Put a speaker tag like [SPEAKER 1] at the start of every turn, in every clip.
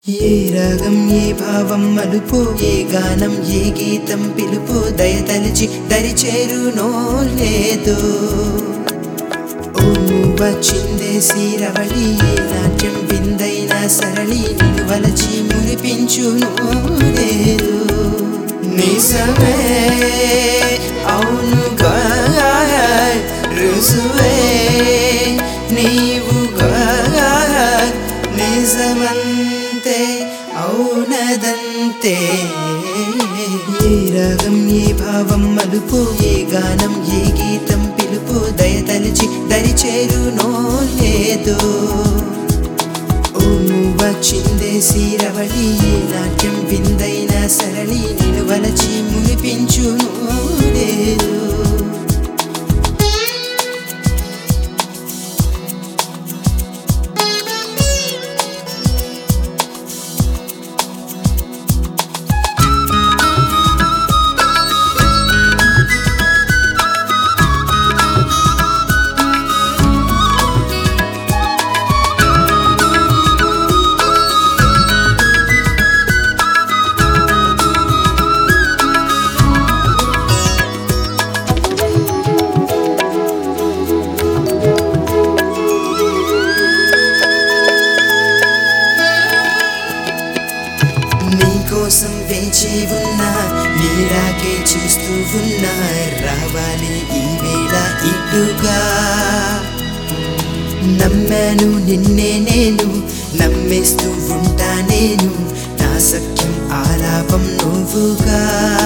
[SPEAKER 1] ఏ రాగం ఏ భావం మలుపు ఏ గానం ఏ గీతం పిలుపు దయతలిచి దరిచేరునో లేదో ఓ వచ్చిందే సీరవళి ఏ నాట్యం విందైన సరళి నిన్ను వలచి మురిపించునో లేదు నిజమే అవునుగా రుజువే నీవుగా నిజమంతే అవునదంతే ఏ రాగం ఏ భావం మలుపు ఏ గానం ఏ గీతం పిలుపు దయతలిచి దరిచేరునో లేదో ఓ వచ్చిందే సీరవళి ఏ నాట్యం విందైన సరళి నిన్ను వలచి మునిపించునో లేదు నీకోసం వేచి ఉన్నా నీరాకే చూస్తూ ఉన్నా రావాలి ఈ వేళ ఇటుగా నమ్మాను నిన్నే నేను నమ్మేస్తూ ఉంటా నేను నా సఖ్యం ఆలాపం నువ్వుగా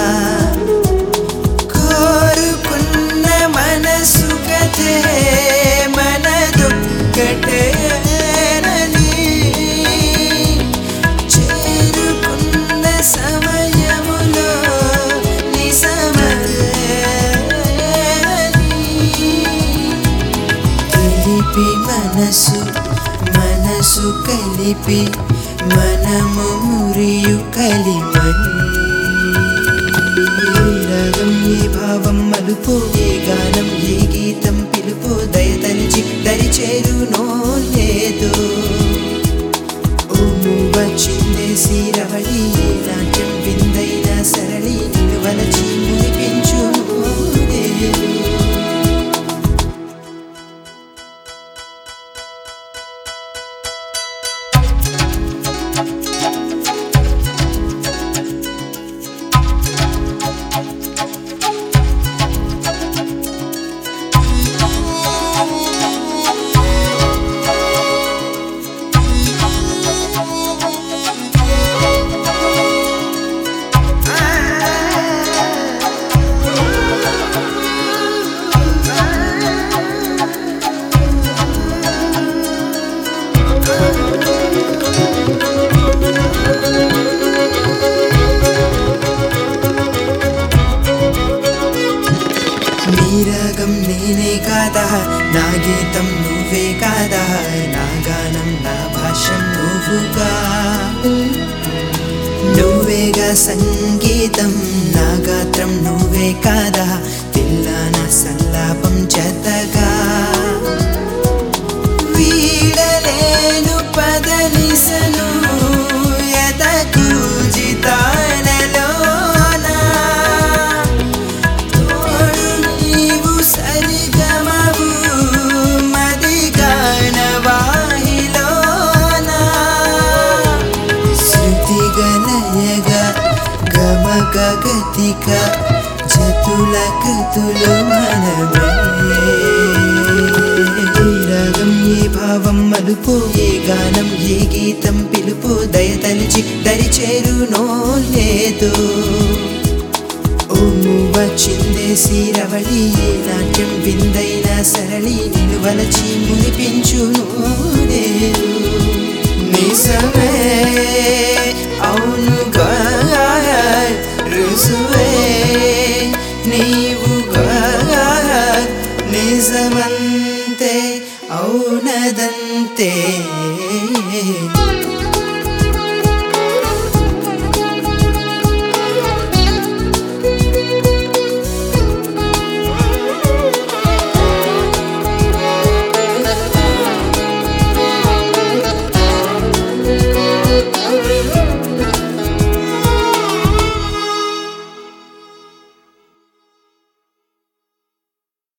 [SPEAKER 1] కోరుకున్న మనసు కథే మనదొక్కటేనని చేరుకున్న సమయములో నిజమని కలిపి మనసు మనసు కలిపి మనము మురియు కలిమని ఏ రాగం ఏ భావం మలుపు ఏ గానం ఏ గీతం పిలుపు దయతలిచి దరిచేరునో లేదో ఓ వచ్చిందే సీరవళి ఏ నాట్యం విందైన సరళి నిన్ను వలచి మునిపించునో లేదు నీ రాగం నేనే కాదా నా గీతం నువ్వే కాదా నా గానం నా భాషం నువ్వుగా నువ్వేగా సంగీతం నా గాత్రం నువ్వే కాదా తిల్లాన సల్లాపం జతగా వీడలేను పదనిసను ఎదకు జితానలోనా తోడు నీవు సరిగమవు మదిగానవాహిలోనా శృతిగలయగా గమక గతిక జతుల కృతులు మనమే ఏ రాగం ఏ భావం మలుపు ఏ గానం ఏ గీతం పిలుపు దయతలిచి దరిచేరునో లేదో ఓ వచ్చిందే సీరవళి ఏ నాట్యం విందైన సరళి నిన్ను వలచి మునిపించును లేదు నిజమే